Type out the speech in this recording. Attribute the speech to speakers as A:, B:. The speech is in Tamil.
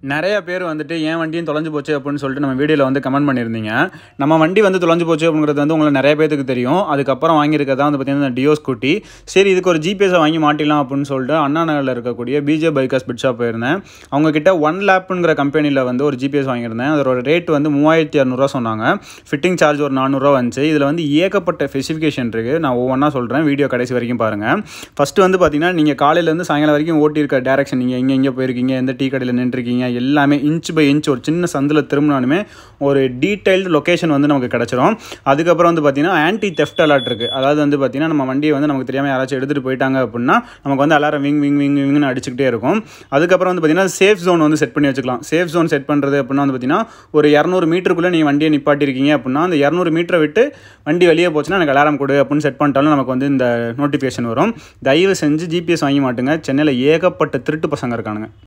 A: நிறைய பேர் வந்துட்டு ஏன் வண்டியும் தொலைஞ்சு போச்சு அப்படின்னு சொல்லிட்டு நம்ம வீடியோவில் வந்து கமெண்ட் பண்ணியிருந்தீங்க நம்ம வண்டி வந்து தொலைஞ்சு போச்சு அப்படிங்கிறது வந்து உங்களுக்கு நிறைய பேருக்கு தெரியும் அதுக்கப்புறம் வாங்கியிருக்கதா வந்து பார்த்தீங்கன்னா இந்த டியோ ஸ்கூட்டி சரி இதுக்கு ஒரு ஜிபிஎஸை வாங்கி மாட்டிடலாம் அப்படின்னு சொல்லிட்டு அண்ணா நகரில் இருக்கக்கூடிய பிஜே பைக்கர்ஸ் பிட் ஷாப் போயிருந்தேன் அவங்க கிட்ட ஒன் லேப்புங்கிற கம்பெனியில் வந்து ஒரு ஜிபிஎஸ் வாங்கியிருந்தேன் அதோட ரேட் வந்து மூவாயிரத்தி இரநூறுவா சொன்னாங்க ஃபிட்டிங் சார்ஜ் ஒரு நானூறுரூவா வந்துச்சு இதில் வந்து ஏகப்பட்ட ஸ்பெசிஃபிகேஷன் இருக்குது நான் ஒவ்வொன்றா சொல்கிறேன் வீடியோ கடைசி வரைக்கும் பாருங்கள் ஃபஸ்ட்டு வந்து பார்த்தீங்கன்னா நீங்கள் காலையிலேருந்து சாயங்காலம் வரைக்கும் ஓட்டியிருக்க டேரக்ஷன் நீங்கள் எங்கே எங்கே போயிருக்கீங்க எந்த டீ கடையில் நின்றுருக்கீங்க எல்லாமே இன்ச் பை இன்ச் ஒரு சின்ன சந்தில் திரும்பினாலுமே ஒரு டீட்டெயில்டு லொக்கேஷன் வந்து நமக்கு கிடச்சிரும் அதுக்கப்புறம் வந்து பார்த்தீங்கன்னா ஆன்டி தெஃப்ட் அலர்ட் இருக்குது அதாவது வந்து பார்த்தீங்கன்னா நம்ம வண்டியை வந்து நமக்கு தெரியாமல் யாராச்சும் எடுத்துகிட்டு போயிட்டாங்க அப்படின்னா நமக்கு வந்து அலாரம் விங் விங் விங் விங்னு அடிச்சுக்கிட்டே இருக்கும் அதுக்கப்புறம் வந்து பார்த்தீங்கன்னா சேஃப் ஜோன் வந்து செட் பண்ணி வச்சுக்கலாம் சேஃப் ஜோன் செட் பண்ணுறது அப்படின்னா வந்து பார்த்தீங்கன்னா ஒரு இரநூறு மீட்டருக்குள்ளே நீங்கள் வண்டியை நிப்பாட்டிருக்கீங்க அப்படின்னா அந்த இரநூறு மீட்டரை விட்டு வண்டி வெளியே போச்சுன்னா எனக்கு அலாரம் கொடு அப்படின்னு செட் பண்ணிட்டாலும் நமக்கு வந்து இந்த நோட்டிஃபிகேஷன் வரும் தயவு செஞ்சு ஜிபிஎஸ் வாங்கி மாட்டுங்க சென்னையில் ஏகப்பட்ட திருட்டு பசங்க இருக்கானுங்க